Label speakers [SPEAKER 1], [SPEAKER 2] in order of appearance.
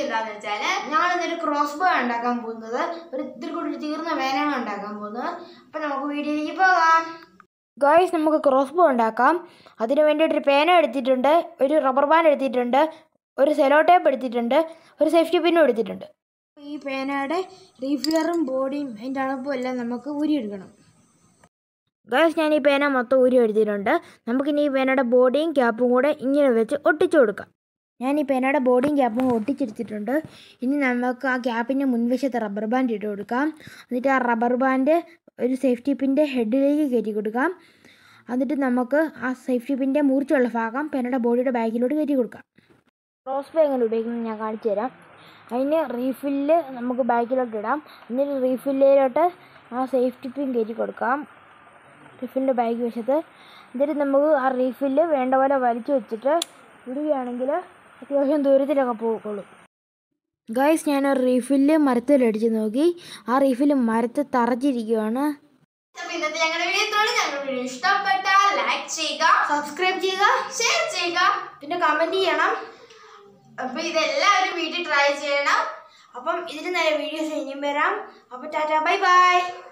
[SPEAKER 1] എന്താന്ന് വെച്ചാല്
[SPEAKER 2] ഞങ്ങൾ ഇന്നൊരു ക്രോസ് ബോ ഉണ്ടാക്കാൻ പോകുന്നത് ഒരു ഇത്തിരി കൂടി തീർന്ന വേനങ്ങൾ ഉണ്ടാക്കാൻ പോകുന്നത് അപ്പം നമുക്ക് വീഡിയോയിലേക്ക് പോകാം ഗായ്സ് നമുക്ക് ക്രോസ് ബോ ഉണ്ടാക്കാം അതിന് വേണ്ടിയിട്ട് ഒരു പേന എടുത്തിട്ടുണ്ട് ഒരു റബ്ബർ ബാൻഡ് എടുത്തിട്ടുണ്ട് ഒരു സെലോ ടേപ്പ് എടുത്തിട്ടുണ്ട് ഒരു സേഫ്റ്റി പിന്നും എടുത്തിട്ടുണ്ട് ഈ പേനയുടെ റീഫിലറും ബോഡിയും അതിൻ്റെ അളപ്പും എല്ലാം നമുക്ക് ഊരിയെടുക്കണം ഗായ്സ് ഞാൻ ഈ പേന മൊത്തം ഊരി എടുത്തിട്ടുണ്ട് നമുക്കിനി ഈ പേനയുടെ ബോഡിയും ക്യാപ്പും കൂടെ ഇങ്ങനെ വെച്ച് ഒട്ടിച്ചു കൊടുക്കാം ഞാൻ ഈ പേനയുടെ ബോഡിയും ക്യാപ്പും ഒട്ടിച്ചെടുത്തിട്ടുണ്ട് ഇനി നമുക്ക് ആ ക്യാപ്പിൻ്റെ മുൻവശത്ത് റബ്ബർ ബാൻഡ് ഇട്ട് കൊടുക്കാം എന്നിട്ട് ആ റബ്ബർ ബാൻഡ് ഒരു സേഫ്റ്റി പിൻ്റെ ഹെഡിലേക്ക് കയറ്റി കൊടുക്കാം എന്നിട്ട് നമുക്ക് ആ സേഫ്റ്റി പിൻ്റെ മൂർച്ചയുള്ള ഭാഗം പേനയുടെ ബോഡിയുടെ ബാക്കിലോട്ട് കയറ്റി കൊടുക്കാം ക്രോസ് ബേ എങ്ങനെ ഉപയോഗിക്കുന്നത് ഞാൻ കാണിച്ചു തരാം അതിന് റീഫില്ല് നമുക്ക് ബാക്കിലോട്ട് ഇടാം എന്നിട്ട് റീഫില്ലിലോട്ട് ആ സേഫ്റ്റി പിൻ കയറ്റി കൊടുക്കാം റീഫില്ലിൻ്റെ ബാക്ക് വശത്ത് എന്നിട്ട് നമുക്ക് ആ റീഫില്ല് വേണ്ട പോലെ വലിച്ചു വെച്ചിട്ട് ഇടുകയാണെങ്കിൽ അത്യാവശ്യം ദൂരത്തിലൊക്കെ പോകുള്ളൂ ഗൈസ് ഞാൻ ഒരു റീഫില്ല് മരത്തിലടിച്ച് നോക്കി ആ റീഫില്ല് മരത്തിൽ തറച്ചിരിക്കുകയാണ്
[SPEAKER 1] അപ്പൊ ഇന്നത്തെ ഞങ്ങളുടെ വീഡിയോ ഇത്രയുള്ളൂ ഞങ്ങളുടെ വീഡിയോ ഇഷ്ടപ്പെട്ടാൽ ലൈക്ക് ചെയ്യുക
[SPEAKER 2] സബ്സ്ക്രൈബ് ചെയ്യുക
[SPEAKER 1] ഷെയർ ചെയ്യുക
[SPEAKER 2] പിന്നെ കമൻറ്റ് ചെയ്യണം
[SPEAKER 1] അപ്പൊ ഇതെല്ലാവരും വീട്ടിൽ ട്രൈ ചെയ്യണം
[SPEAKER 2] അപ്പം ഇതിന് നല്ല വീഡിയോസ് ഇനിയും വരാം അപ്പോൾ ടാറ്റ ബൈ ബൈ